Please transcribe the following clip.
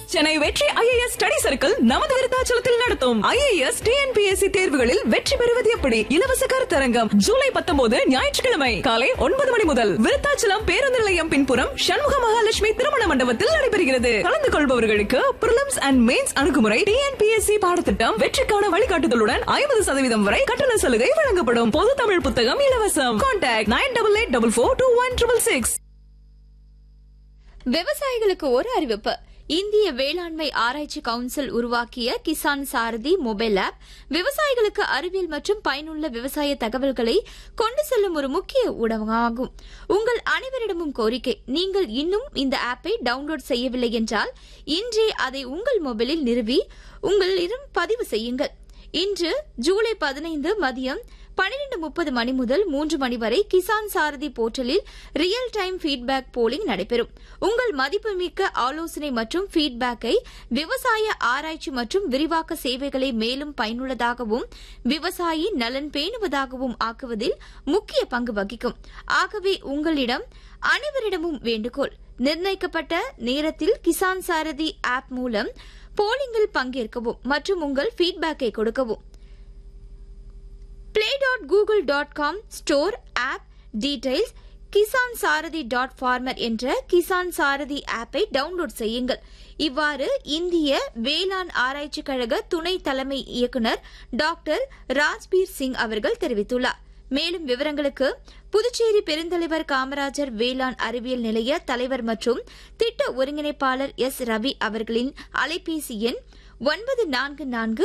சென்னை வெற்றி IAS study circle நமது விருத்தாச்சலத்தில் நடத்தும் ஐஏஎஸ் டிஎன்பிஎஸ்சி தேர்வுகளில் வெற்றி பெறுவது எப்படி இலவச கருத்தரங்கம் ஜூலை பத்தொன்பது ஞாயிற்றுக்கிழமை காலை ஒன்பது மணி முதல் விருத்தாச்சலம் பேருந்து நிலையம் பின்புறம் சண்முக மகாலட்சுமி திருமண மண்டபத்தில் நடைபெறுகிறது கலந்து கொள்பவர்களுக்கு பிரிலிம்ஸ் அண்ட் மெயின்ஸ் அணுகுமுறை டிஎன்பிஎஸ்சி பாடத்திட்டம் வெற்றிக்கான வழிகாட்டுதலுடன் ஐம்பது சதவீதம் வரை கட்டண சலுகை வழங்கப்படும் பொது தமிழ் புத்தகம் இலவசம் contact nine double eight double four two one triple six விவசாயிகளுக்கு ஒரு அறிவிப்பு இந்திய வேளாண்மை ஆராய்ச்சி கவுன்சில் உருவாக்கிய கிசான் சாரதி மொபைல் ஆப் விவசாயிகளுக்கு அறிவியல் மற்றும் பயனுள்ள விவசாய தகவல்களை கொண்டு செல்லும் ஒரு முக்கிய ஊடகமாகும் உங்கள் அனைவரிடமும் கோரிக்கை நீங்கள் இன்னும் இந்த ஆப்பை டவுன்லோட் செய்யவில்லை என்றால் இன்றே அதை உங்கள் மொபைலில் நிறுவி உங்களிடம் பதிவு செய்யுங்கள் இன்று ஜூலை பதினைந்து மதியம் பன்னிரண்டு முப்பது மணி முதல் மூன்று மணி வரை கிசான் சாரதி போர்ட்டலில் ரியல் டைம் ஃபீட்பேக் போலிங் நடைபெறும் உங்கள் மதிப்புமிக்க ஆலோசனை மற்றும் ஃபீட்பேக்கை விவசாய ஆராய்ச்சி மற்றும் விரிவாக்க சேவைகளை மேலும் பயனுள்ளதாகவும் விவசாயி நலன் பேணுவதாகவும் ஆக்குவதில் முக்கிய பங்கு வகிக்கும் ஆகவே உங்களிடம் அனைவரிடமும் வேண்டுகோள் நிர்ணயிக்கப்பட்ட நேரத்தில் கிசான் சாரதி ஆப் மூலம் போலிங்கில் பங்கேற்கவும் மற்றும் உங்கள் ஃபீட்பேக்கை கொடுக்கவும் play dot Google dot com store app details Kisan Sarathi dot farmer என்ற கிசான் சாரதி ஆப்பை டவுன்லோட் செய்யுங்கள் இவ்வாறு இந்திய வேளாண் ஆராய்ச்சி கழக துணை தலைமை இயக்குநர் டாக்டர் ராஜ்பீர் சிங் அவர்கள் தெரிவித்துள்ளார் மேலும் விவரங்களுக்கு புதுச்சேரி பெருந்தலைவர் காமராஜர் வேளாண் அறிவியல் நிலைய தலைவர் மற்றும் திட்ட ஒருங்கிணைப்பாளர் எஸ் ரவி அவர்களின் அலைபேசி எண் ஒன்பது நான்கு நான்கு